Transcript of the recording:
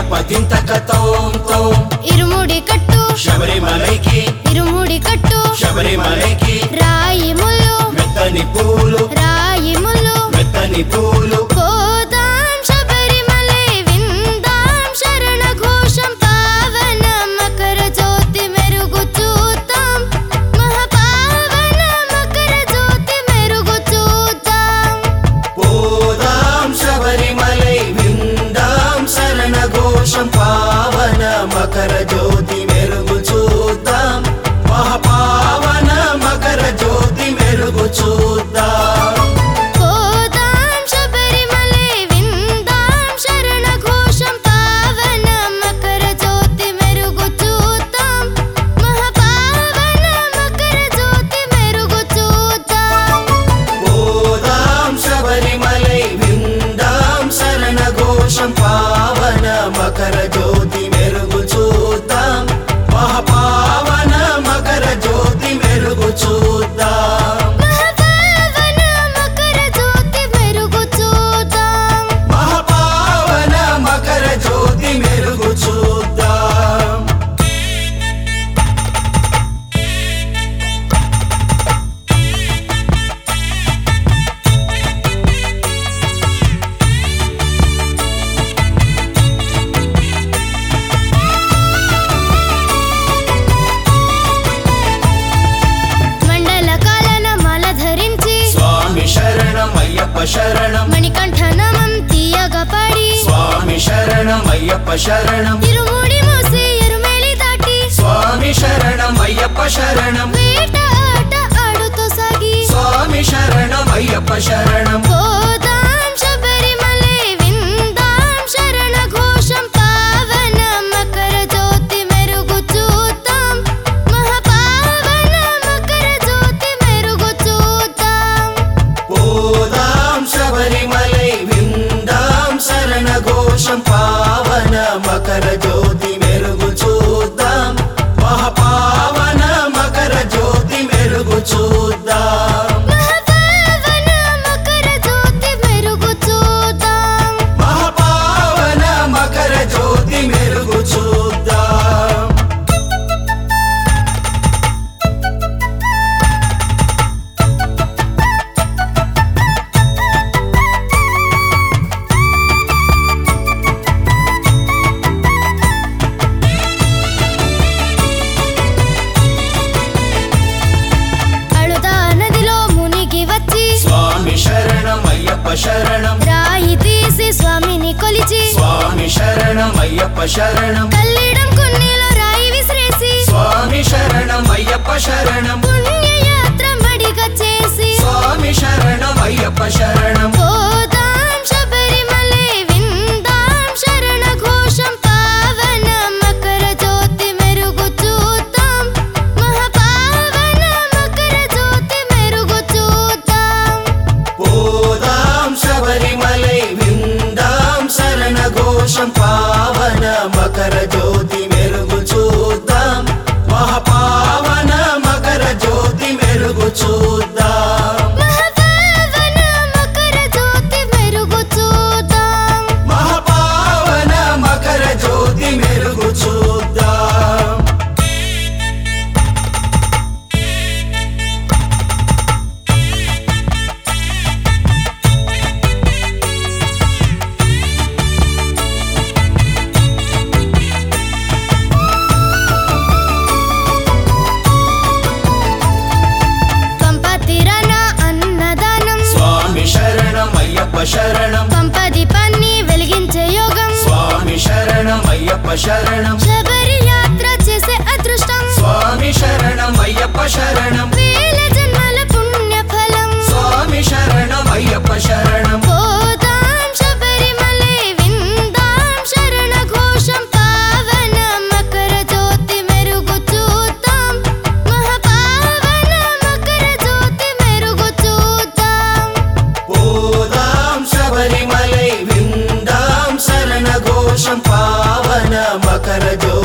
అయ్యప్ప దింతక తోం తోం ఇరుముడి కట్టు శబరిమలైకి ఇరుముడి కట్టు శబరిమలైకి రాయి ముల్లు మెత్తని పూలు రాయి ముల్లు మెత్తని పూలు పోదాం శబరిమలై విందాం శరణ ఘోషం పావన మకర జ్యోతి మెరుగు చూద్దాం మహాపావన మకర జ్యోతి మెరుగు చూద్దాం పోదాం శబరిమలై విందాం శరణ ఘోషం పావన మకర జ్యోతి మెరుగు చూద్దాం మహాపావన మకర జ్యోతి మెరుగు చూద్దాం పోదాం శబరిమలై విందాం శరణ ఘోషం పావన మకర జ్యోతి మెరుగు చూద్దాం మహాపావన మకర జ్యోతి మెరుగు చూద్దాం పోదాం శబరిమలై విందాం శరణ ఘోషం పావన మకర జ్యోతి మెరుగు చూద్దాం మహాపావన మకర జ్యోతి మెరుగు చూద్దాం మహాపావన మకర జ్యోతి మెరుగు చూద్దాం మహాపావన మకర జ్యోతి మెరుగు చూద్దాం మండల కాలన మాల ధరించి స్వామి శరణం అయ్యప్ప శరణం మణికంఠనమం తీయగా పాడి స్వామి శరణం అయ్యప్ప శరణం ఇరుముడి మూసి ఎరుమేలి దాటి స్వామి శరణం అయ్యప్ప శరణం వేట ఆట ఆడుతూ సాగి స్వామి శరణం అయ్యప్ప శరణం పోదాం శబరిమలై విందాం శరణ ఘోషం పావన మకర జ్యోతి మెరుగు చూద్దాం మహాపావన మకర జ్యోతి మెరుగు చూద్దాం పోదాం శబరిమలై విందాం శరణ ఘోషం పావన మకర జ్యోతి మెరుగు చూద్దాం మహాపావన మకర జ్యోతి మెరుగు చూద్దాం మహాపావన మకర జ్యోతి మెరుగు చూద్దాం మహాపావన మకర జ్యోతి మెరుగు చూద్దాం అళుదా నదిలో మునిగి వచ్చి స్వామి శరణం అయ్యప్ప శరణం రాయి తీసి స్వామిని కొలిచి స్వామి శరణం అయ్యప్ప శరణం కల్లిడం కొన్నిలో రాయి విసిరేసి స్వామి శరణం అయ్యప్ప శరణం పుణ్యయాత్ర మడిగా చేసి స్వామి శరణం అయ్యప్ప శరణం పోదాం శబరిమలై విందాం శరణ ఘోషం పావన మకర జ్యోతి మెరుగు చూద్దాం మహాపావన మకర జ్యోతి మెరుగు చూద్దాం పోదాం శబరిమలై విందాం శరణ ఘోషం పావన మకర జ్యోతి మెరుగు చూద్దాం మహాపావన మకర జ్యోతి మెరుగు చూద్దాం మహాపావన మకర జ్యోతి మెరుగు చూద్దాం మహాపావన మకర జ్యోతి మెరుగు చూద్దాం పంప తీరాన అన్నదానం స్వామి శరణం అయ్యప్ప శరణం పంప దీపాన్ని వెలిగించే యోగం స్వామి శరణం అయ్యప్ప శరణం శబరి యాత్ర చేసే అదృష్టం స్వామి శరణం అయ్యప్ప శరణం వేల జన్మల పుణ్య ఫలం స్వామి శరణం అయ్యప్ప శరణం పోదాం శబరిమలై విందాం శరణ ఘోషం పావన మకర జ్యోతి మెరుగు చూద్దాం మహాపావన మకర జ్యోతి మెరుగు చూద్దాం పోదాం శబరిమలై విందాం శరణ ఘోషం పావన మకర జ్యోతి